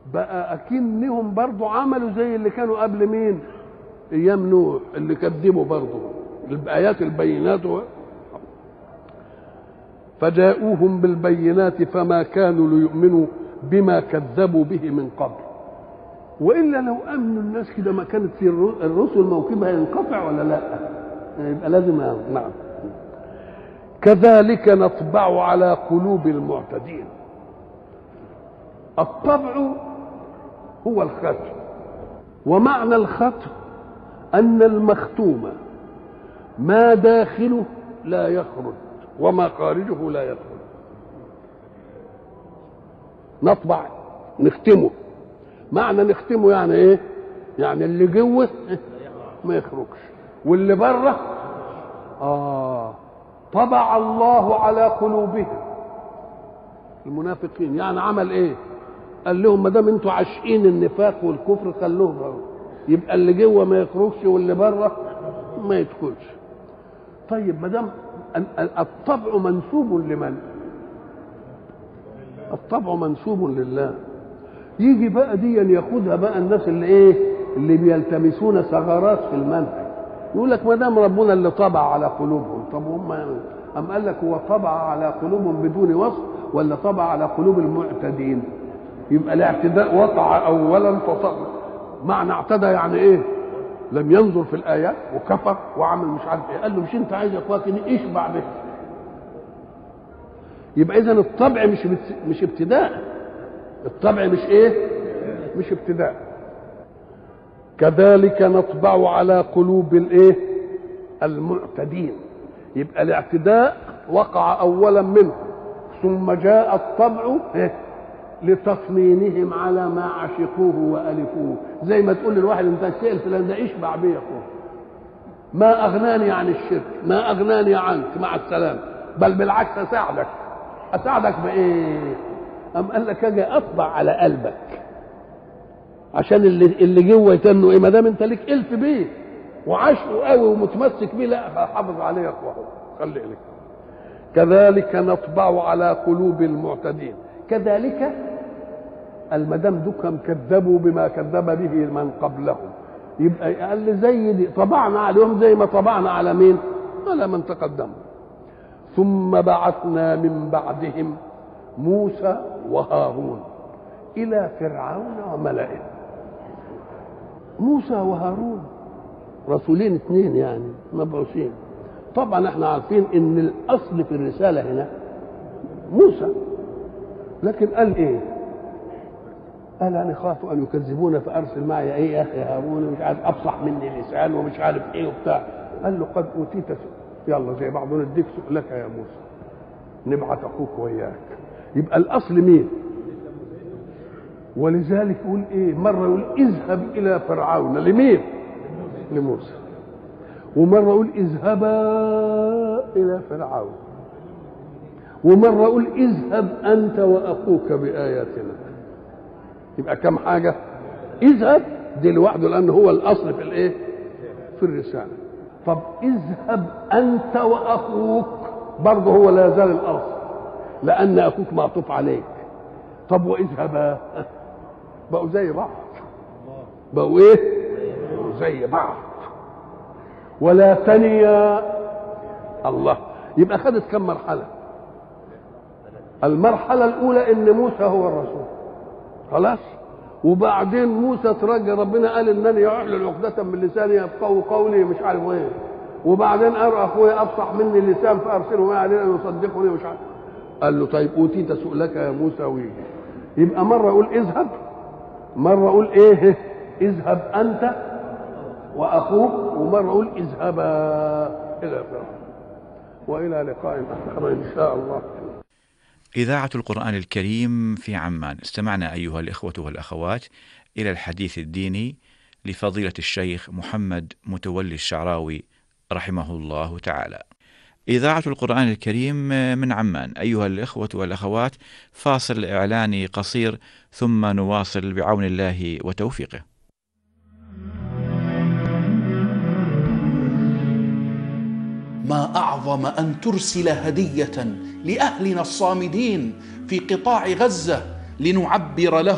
بقى اكنهم برضو عملوا زي اللي كانوا قبل مين ايام نوح اللي كذبوا برضو الايات البينات و... فجاءوهم بالبينات فما كانوا ليؤمنوا بما كذبوا به من قبل والا لو امنوا الناس كده ما كانت في الرسل موكبها ينقطع ولا لا يبقى لازم نعم كذلك نطبع على قلوب المعتدين الطبع هو الختم ومعنى الختم ان المختوم ما داخله لا يخرج وما خارجه لا يدخل نطبع نختمه معنى نختمه يعني ايه يعني اللي جوه ما يخرجش واللي بره اه طبع الله على قلوبهم المنافقين يعني عمل ايه قال لهم ما دام انتوا عاشقين النفاق والكفر خلوه يبقى اللي جوه ما يخرجش واللي بره ما يدخلش طيب ما دام الطبع منسوب لمن الطبع منسوب لله يجي بقى دي ياخدها بقى الناس اللي ايه اللي بيلتمسون ثغرات في المنهج يقول لك ما دام ربنا اللي طبع على قلوبهم طب هم أم قال لك هو طبع على قلوبهم بدون وصف ولا طبع على قلوب المعتدين يبقى الاعتداء وقع اولا فصبر معنى اعتدى يعني ايه لم ينظر في الايات وكفر وعمل مش عارف ايه قال له مش انت عايز يا اخواتي اشبع به يبقى اذا الطبع مش بت... مش ابتداء الطبع مش ايه مش ابتداء كذلك نطبع على قلوب الايه المعتدين يبقى الاعتداء وقع اولا منه ثم جاء الطبع إيه؟ لتطمينهم على ما عشقوه والفوه زي ما تقول للواحد انت الشيء فلان ده اشبع بيه يا اخوه ما اغناني عن الشرك ما اغناني عنك مع السلامه بل بالعكس اساعدك اساعدك بايه ام قال لك اجي اطبع على قلبك عشان اللي اللي جوه يتنوا ايه ما دام انت ليك الف بيه وعاشقه قوي ومتمسك بيه لا حافظ عليه يا اخوه خلي لك كذلك نطبع على قلوب المعتدين كذلك المدام دكهم كذبوا بما كذب به من قبلهم يبقى قال زي دي طبعنا عليهم زي ما طبعنا على مين؟ على من تقدم ثم بعثنا من بعدهم موسى وهارون إلى فرعون وملئه موسى وهارون رسولين اثنين يعني مبعوثين طبعا احنا عارفين ان الاصل في الرساله هنا موسى لكن قال ايه قال انا خاف ان يكذبون فارسل معي ايه يا اخي هارون مش عارف افصح مني لسان ومش عارف ايه وبتاع قال له قد اوتيت يلا زي بعض نديك سؤلك يا موسى نبعت اخوك وياك يبقى الاصل مين ولذلك يقول ايه مره يقول اذهب الى فرعون لمين لموسى ومره يقول اذهبا الى فرعون ومره يقول اذهب انت واخوك باياتنا يبقى كم حاجه اذهب دي لوحده لان هو الاصل في الايه في الرساله طب اذهب انت واخوك برضه هو لا يزال الاصل لان اخوك معطوف عليك طب واذهبا بقوا زي بعض بقوا ايه زي بعض ولا تنيا الله يبقى خدت كم مرحله المرحله الاولى ان موسى هو الرسول خلاص وبعدين موسى ترجى ربنا قال انني احلل عقدة من لساني يفقهوا قولي مش عارف ايه وبعدين ارى اخويا افصح مني اللسان فارسله ما علينا ان يصدقني مش عارف قال له طيب اوتيت سؤلك يا موسى ويجي يبقى مره يقول اذهب مره يقول ايه اذهب انت واخوك ومره يقول اذهبا الى فرعون والى لقاء اخر ان شاء الله إذاعة القرآن الكريم في عمان استمعنا أيها الإخوة والأخوات إلى الحديث الديني لفضيلة الشيخ محمد متولي الشعراوي رحمه الله تعالى إذاعة القرآن الكريم من عمان أيها الإخوة والأخوات فاصل إعلاني قصير ثم نواصل بعون الله وتوفيقه ما اعظم ان ترسل هديه لاهلنا الصامدين في قطاع غزه لنعبر لهم